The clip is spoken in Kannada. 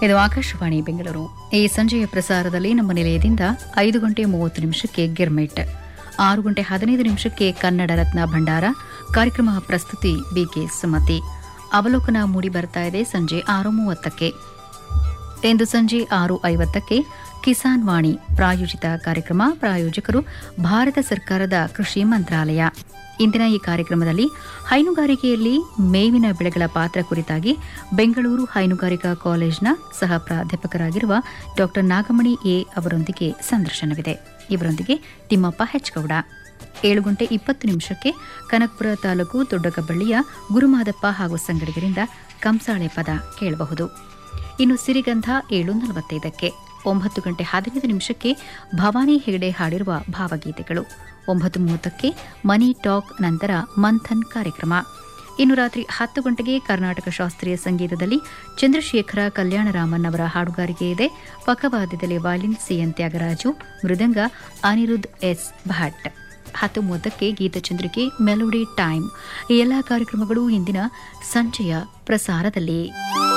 ಇದು ಆಕಾಶವಾಣಿ ಬೆಂಗಳೂರು ಈ ಸಂಜೆಯ ಪ್ರಸಾರದಲ್ಲಿ ನಮ್ಮ ನಿಲಯದಿಂದ ಐದು ಗಂಟೆ ಮೂವತ್ತು ನಿಮಿಷಕ್ಕೆ ಗಿರ್ಮಿಟ್ ಆರು ಗಂಟೆ ಹದಿನೈದು ನಿಮಿಷಕ್ಕೆ ಕನ್ನಡ ರತ್ನ ಭಂಡಾರ ಕಾರ್ಯಕ್ರಮ ಪ್ರಸ್ತುತಿ ಬಿಕೆ ಸುಮತಿ ಅವಲೋಕನ ಮೂಡಿ ಬರ್ತಾ ಇದೆ ಸಂಜೆ ಆರು ಮೂವತ್ತಕ್ಕೆ ಇಂದು ಸಂಜೆ ಆರು ಐವತ್ತಕ್ಕೆ ಕಿಸಾನ್ ವಾಣಿ ಪ್ರಾಯೋಜಿತ ಕಾರ್ಯಕ್ರಮ ಪ್ರಾಯೋಜಕರು ಭಾರತ ಸರ್ಕಾರದ ಕೃಷಿ ಮಂತ್ರಾಲಯ ಇಂದಿನ ಈ ಕಾರ್ಯಕ್ರಮದಲ್ಲಿ ಹೈನುಗಾರಿಕೆಯಲ್ಲಿ ಮೇವಿನ ಬೆಳೆಗಳ ಪಾತ್ರ ಕುರಿತಾಗಿ ಬೆಂಗಳೂರು ಹೈನುಗಾರಿಕಾ ಕಾಲೇಜ್ನ ಸಹ ಪ್ರಾಧ್ಯಾಪಕರಾಗಿರುವ ಡಾ ನಾಗಮಣಿ ಎ ಅವರೊಂದಿಗೆ ಸಂದರ್ಶನವಿದೆ ಇವರೊಂದಿಗೆ ತಿಮ್ಮಪ್ಪ ಹೆಚ್ಗೌಡ ಏಳು ಗಂಟೆ ಇಪ್ಪತ್ತು ನಿಮಿಷಕ್ಕೆ ಕನಕಪುರ ತಾಲೂಕು ದೊಡ್ಡಕಬಳ್ಳಿಯ ಗುರುಮಾದಪ್ಪ ಹಾಗೂ ಸಂಗಡಿಗರಿಂದ ಕಂಸಾಳೆ ಪದ ಕೇಳಬಹುದು ಇನ್ನು ಸಿರಿಗಂಧ ಏಳು ನಲವತ್ತೈದಕ್ಕೆ ಒಂಬತ್ತು ಗಂಟೆ ಹದಿನೈದು ನಿಮಿಷಕ್ಕೆ ಭವಾನಿ ಹೆಗಡೆ ಹಾಡಿರುವ ಭಾವಗೀತೆಗಳು ಒಂಬತ್ತು ಮೂವತ್ತಕ್ಕೆ ಮನಿ ಟಾಕ್ ನಂತರ ಮಂಥನ್ ಕಾರ್ಯಕ್ರಮ ಇನ್ನು ರಾತ್ರಿ ಹತ್ತು ಗಂಟೆಗೆ ಕರ್ನಾಟಕ ಶಾಸ್ತ್ರೀಯ ಸಂಗೀತದಲ್ಲಿ ಚಂದ್ರಶೇಖರ ಕಲ್ಯಾಣರಾಮನ್ ಅವರ ಹಾಡುಗಾರಿಕೆ ಇದೆ ಪಕ್ಕವಾದ್ಯದಲ್ಲಿ ವಾಲಿನ್ ಸಿಎನ್ ತ್ಯಾಗರಾಜು ಮೃದಂಗ ಅನಿರುದ್ಧ್ ಎಸ್ ಭಟ್ ಹತ್ತು ಮೂವತ್ತಕ್ಕೆ ಗೀತಚಂದ್ರಿಕೆ ಮೆಲೋಡಿ ಟೈಮ್ ಈ ಎಲ್ಲಾ ಕಾರ್ಯಕ್ರಮಗಳು ಇಂದಿನ ಸಂಜೆಯ ಪ್ರಸಾರದಲ್ಲಿ